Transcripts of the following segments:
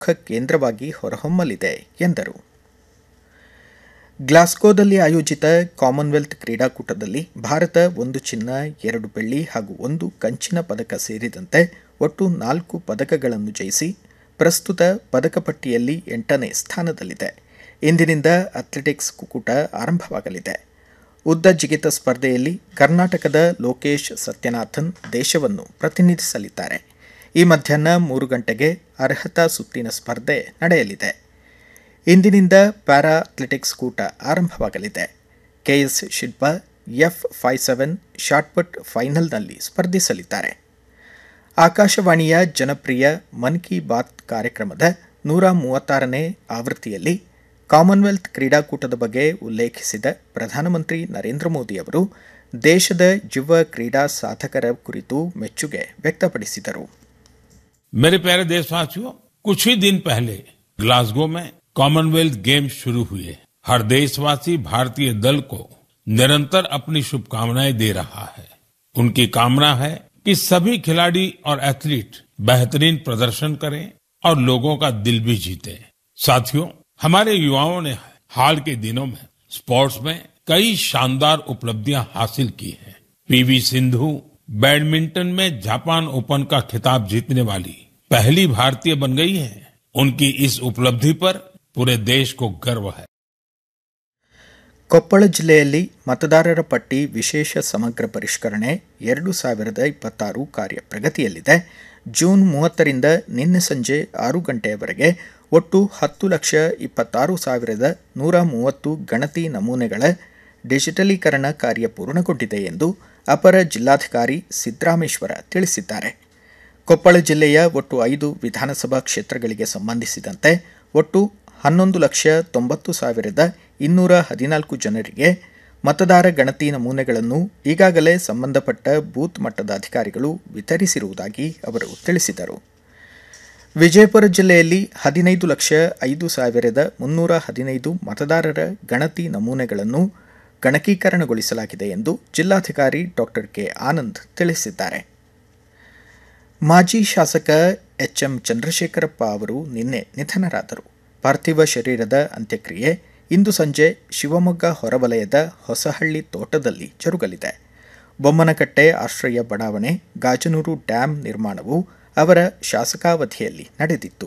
ಪ್ರಮುಖ ಕೇಂದ್ರವಾಗಿ ಹೊರಹೊಮ್ಮಲಿದೆ ಎಂದರು ಗ್ಲಾಸ್ಗೋದಲ್ಲಿ ಆಯೋಜಿತ ಕಾಮನ್ವೆಲ್ತ್ ಕ್ರೀಡಾಕೂಟದಲ್ಲಿ ಭಾರತ ಒಂದು ಚಿನ್ನ ಎರಡು ಬೆಳ್ಳಿ ಹಾಗೂ ಒಂದು ಕಂಚಿನ ಪದಕ ಸೇರಿದಂತೆ ಒಟ್ಟು ನಾಲ್ಕು ಪದಕಗಳನ್ನು ಜಯಿಸಿ ಪ್ರಸ್ತುತ ಪದಕ ಪಟ್ಟಿಯಲ್ಲಿ ಎಂಟನೇ ಸ್ಥಾನದಲ್ಲಿದೆ ಇಂದಿನಿಂದ ಅಥ್ಲೆಟಿಕ್ಸ್ ಕೂಟ ಆರಂಭವಾಗಲಿದೆ ಉದ್ದ ಜಿಗಿತ ಸ್ಪರ್ಧೆಯಲ್ಲಿ ಕರ್ನಾಟಕದ ಲೋಕೇಶ್ ಸತ್ಯನಾಥನ್ ದೇಶವನ್ನು ಪ್ರತಿನಿಧಿಸಲಿದ್ದಾರೆ ಈ ಮಧ್ಯಾಹ್ನ ಮೂರು ಗಂಟೆಗೆ ಅರ್ಹತಾ ಸುತ್ತಿನ ಸ್ಪರ್ಧೆ ನಡೆಯಲಿದೆ ಇಂದಿನಿಂದ ಪ್ಯಾರಾ ಅಥ್ಲೆಟಿಕ್ಸ್ ಕೂಟ ಆರಂಭವಾಗಲಿದೆ KS Shilpa F five seven shot put ಫೈನಲ್ನಲ್ಲಿ ಸ್ಪರ್ಧಿಸಲಿದ್ದಾರೆ ಆಕಾಶವಾಣಿಯ ಜನಪ್ರಿಯ ಮನ್ ಕಿ ಬಾತ್ ಕಾರ್ಯಕ್ರಮದ ನೂರ ಮೂವತ್ತಾರನೇ ಆವೃತ್ತಿಯಲ್ಲಿ ಕಾಮನ್ವೆಲ್ತ್ ಕ್ರೀಡಾಕೂಟದ ಬಗ್ಗೆ ಉಲ್ಲೇಖಿಸಿದ ಪ್ರಧಾನಮಂತ್ರಿ ನರೇಂದ್ರ ಮೋದಿ ಅವರು ದೇಶದ ಯುವ ಕ್ರೀಡಾ ಸಾಧಕರ ಕುರಿತು ಮೆಚ್ಚುಗೆ ವ್ಯಕ್ತಪಡಿಸಿದರು मेरे प्यारे देशवासियों कुछ ही दिन पहले ग्लासगो में कॉमनवेल्थ गेम्स शुरू हुए हर देशवासी भारतीय दल को निरंतर अपनी शुभकामनाएं दे रहा है उनकी कामना है कि सभी खिलाड़ी और एथलीट बेहतरीन प्रदर्शन करें और लोगों का दिल भी जीते साथियों हमारे युवाओं ने हाल के दिनों में स्पोर्ट्स में कई शानदार उपलब्धियां हासिल की हैं पीवी सिंधु बैडमिंटन में जापान ओपन का खिताब जीतने वाली पहली भारतीय बन गई है उनकी इस उपलब्धि पर पूरे देश को गर्व है ಕೊಪ್ಪಳ ಜಿಲ್ಲೆಯಲ್ಲಿ ಮತದಾರರ ಪಟ್ಟಿ ವಿಶೇಷ ಸಮಗ್ರ ಪರಿಷ್ಕರಣೆ ಎರಡು ಸಾವಿರದ ಇಪ್ಪತ್ತಾರು ಕಾರ್ಯ ಪ್ರಗತಿಯಲ್ಲಿದೆ ಜೂನ್ ಮೂವತ್ತರಿಂದ ನಿನ್ನೆ ಸಂಜೆ ಆರು ಗಂಟೆಯವರೆಗೆ ಒಟ್ಟು ಹತ್ತು ಲಕ್ಷ ಇಪ್ಪತ್ತಾರು ಸಾವಿರದ ನೂರ ಮೂವತ್ತು ಗಣತಿ ನಮೂನೆಗಳ ಡಿಜಿಟಲೀಕರಣ ಕಾರ್ಯ ಪೂರ್ಣಗೊಂಡಿದೆ ಎಂದು ಅಪರ ಜಿಲ್ಲಾಧಿಕಾರಿ ಸಿದ್ದರಾಮೇಶ್ವರ ತಿಳಿಸಿದ್ದಾರೆ ಕೊಪ್ಪಳ ಜಿಲ್ಲೆಯ ಒಟ್ಟು ಐದು ವಿಧಾನಸಭಾ ಕ್ಷೇತ್ರಗಳಿಗೆ ಸಂಬಂಧಿಸಿದಂತೆ ಒಟ್ಟು ಹನ್ನೊಂದು ಲಕ್ಷ ತೊಂಬತ್ತು ಸಾವಿರದ ಇನ್ನೂರ ಹದಿನಾಲ್ಕು ಜನರಿಗೆ ಮತದಾರ ಗಣತಿ ನಮೂನೆಗಳನ್ನು ಈಗಾಗಲೇ ಸಂಬಂಧಪಟ್ಟ ಬೂತ್ ಮಟ್ಟದ ಅಧಿಕಾರಿಗಳು ವಿತರಿಸಿರುವುದಾಗಿ ಅವರು ತಿಳಿಸಿದರು ವಿಜಯಪುರ ಜಿಲ್ಲೆಯಲ್ಲಿ ಹದಿನೈದು ಲಕ್ಷ ಐದು ಸಾವಿರದ ಮುನ್ನೂರ ಹದಿನೈದು ಮತದಾರರ ಗಣತಿ ನಮೂನೆಗಳನ್ನು ಗಣಕೀಕರಣಗೊಳಿಸಲಾಗಿದೆ ಎಂದು ಜಿಲ್ಲಾಧಿಕಾರಿ ಡಾಕ್ಟರ್ ಕೆ ಆನಂದ್ ತಿಳಿಸಿದ್ದಾರೆ ಮಾಜಿ ಶಾಸಕ ಎಚ್ ಎಂ ಚಂದ್ರಶೇಖರಪ್ಪ ಅವರು ನಿನ್ನೆ ನಿಧನರಾದರು ಪಾರ್ಥಿವ ಶರೀರದ ಅಂತ್ಯಕ್ರಿಯೆ ಇಂದು ಸಂಜೆ ಶಿವಮೊಗ್ಗ ಹೊರವಲಯದ ಹೊಸಹಳ್ಳಿ ತೋಟದಲ್ಲಿ ಜರುಗಲಿದೆ ಬೊಮ್ಮನಕಟ್ಟೆ ಆಶ್ರಯ ಬಡಾವಣೆ ಗಾಜನೂರು ಡ್ಯಾಂ ನಿರ್ಮಾಣವು ಅವರ ಶಾಸಕಾವಧಿಯಲ್ಲಿ ನಡೆದಿತ್ತು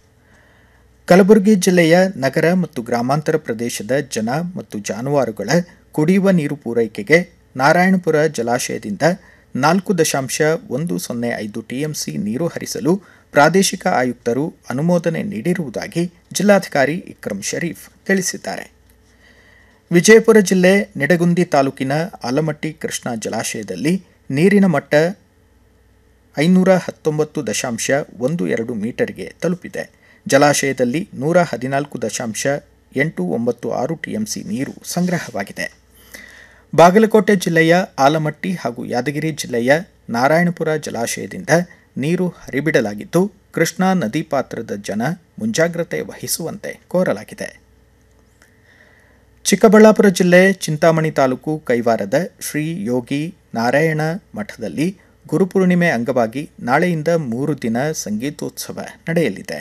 ಕಲಬುರಗಿ ಜಿಲ್ಲೆಯ ನಗರ ಮತ್ತು ಗ್ರಾಮಾಂತರ ಪ್ರದೇಶದ ಜನ ಮತ್ತು ಜಾನುವಾರುಗಳ ಕುಡಿಯುವ ನೀರು ಪೂರೈಕೆಗೆ ನಾರಾಯಣಪುರ ಜಲಾಶಯದಿಂದ ನಾಲ್ಕು ದಶಾಂಶ ಒಂದು ಸೊನ್ನೆ ಐದು ಟಿಎಂಸಿ ನೀರು ಹರಿಸಲು ಪ್ರಾದೇಶಿಕ ಆಯುಕ್ತರು ಅನುಮೋದನೆ ನೀಡಿರುವುದಾಗಿ ಜಿಲ್ಲಾಧಿಕಾರಿ ಇಕ್ರಮ್ ಶರೀಫ್ ತಿಳಿಸಿದ್ದಾರೆ ವಿಜಯಪುರ ಜಿಲ್ಲೆ ನಿಡಗುಂದಿ ತಾಲೂಕಿನ ಆಲಮಟ್ಟಿ ಕೃಷ್ಣಾ ಜಲಾಶಯದಲ್ಲಿ ನೀರಿನ ಮಟ್ಟ ಐನೂರ ಹತ್ತೊಂಬತ್ತು ದಶಾಂಶ ಒಂದು ಎರಡು ಮೀಟರ್ಗೆ ತಲುಪಿದೆ ಜಲಾಶಯದಲ್ಲಿ ನೂರ ಹದಿನಾಲ್ಕು ದಶಾಂಶ ಎಂಟು ಒಂಬತ್ತು ಆರು ಟಿಎಂಸಿ ನೀರು ಸಂಗ್ರಹವಾಗಿದೆ ಬಾಗಲಕೋಟೆ ಜಿಲ್ಲೆಯ ಆಲಮಟ್ಟಿ ಹಾಗೂ ಯಾದಗಿರಿ ಜಿಲ್ಲೆಯ ನಾರಾಯಣಪುರ ಜಲಾಶಯದಿಂದ ನೀರು ಹರಿಬಿಡಲಾಗಿದ್ದು ಕೃಷ್ಣಾ ನದಿ ಪಾತ್ರದ ಜನ ಮುಂಜಾಗ್ರತೆ ವಹಿಸುವಂತೆ ಕೋರಲಾಗಿದೆ ಚಿಕ್ಕಬಳ್ಳಾಪುರ ಜಿಲ್ಲೆ ಚಿಂತಾಮಣಿ ತಾಲೂಕು ಕೈವಾರದ ಶ್ರೀ ಯೋಗಿ ನಾರಾಯಣ ಮಠದಲ್ಲಿ ಗುರುಪೂರ್ಣಿಮೆ ಅಂಗವಾಗಿ ನಾಳೆಯಿಂದ ಮೂರು ದಿನ ಸಂಗೀತೋತ್ಸವ ನಡೆಯಲಿದೆ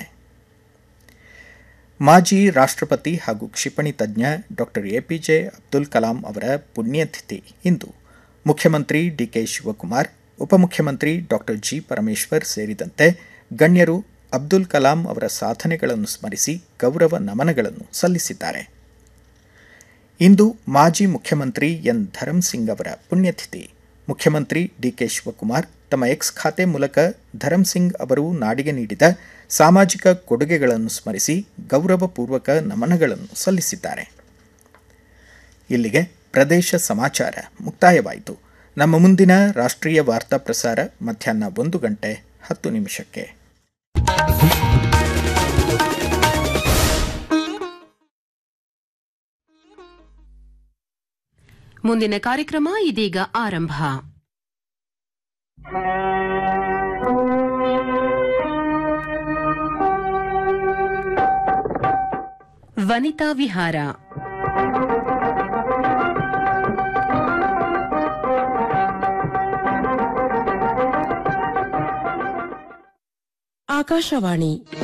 ಮಾಜಿ ರಾಷ್ಟ್ರಪತಿ ಹಾಗೂ ಕ್ಷಿಪಣಿ ತಜ್ಞ ಡಾಕ್ಟರ್ ಎಪಿಜೆ ಅಬ್ದುಲ್ ಕಲಾಂ ಅವರ ಪುಣ್ಯತಿಥಿ ಇಂದು ಮುಖ್ಯಮಂತ್ರಿ ಡಿಕೆ ಶಿವಕುಮಾರ್ ಉಪಮುಖ್ಯಮಂತ್ರಿ ಡಾಕ್ಟರ್ ಜಿ ಪರಮೇಶ್ವರ್ ಸೇರಿದಂತೆ ಗಣ್ಯರು ಅಬ್ದುಲ್ ಕಲಾಂ ಅವರ ಸಾಧನೆಗಳನ್ನು ಸ್ಮರಿಸಿ ಗೌರವ ನಮನಗಳನ್ನು ಸಲ್ಲಿಸಿದ್ದಾರೆ ಇಂದು ಮಾಜಿ ಮುಖ್ಯಮಂತ್ರಿ ಎನ್ ಧರಂಸಿಂಗ್ ಅವರ ಪುಣ್ಯತಿಥಿ ಮುಖ್ಯಮಂತ್ರಿ ಡಿಕೆ ಶಿವಕುಮಾರ್ ತಮ್ಮ ಎಕ್ಸ್ ಖಾತೆ ಮೂಲಕ ಧರಂಸಿಂಗ್ ಅವರು ನಾಡಿಗೆ ನೀಡಿದ ಸಾಮಾಜಿಕ ಕೊಡುಗೆಗಳನ್ನು ಸ್ಮರಿಸಿ ಗೌರವಪೂರ್ವಕ ನಮನಗಳನ್ನು ಸಲ್ಲಿಸಿದ್ದಾರೆ ಇಲ್ಲಿಗೆ ಪ್ರದೇಶ ಸಮಾಚಾರ ಮುಕ್ತಾಯವಾಯಿತು ನಮ್ಮ ಮುಂದಿನ ರಾಷ್ಟ್ರೀಯ ವಾರ್ತಾ ಪ್ರಸಾರ ಮಧ್ಯಾಹ್ನ ಒಂದು ಗಂಟೆ ಹತ್ತು ನಿಮಿಷಕ್ಕೆ ಮುಂದಿನ ಕಾರ್ಯಕ್ರಮ ಇದೀಗ ಆರಂಭ ವನಿತಾ ವಿಹಾರ ಆಕಾಶವಾಣಿ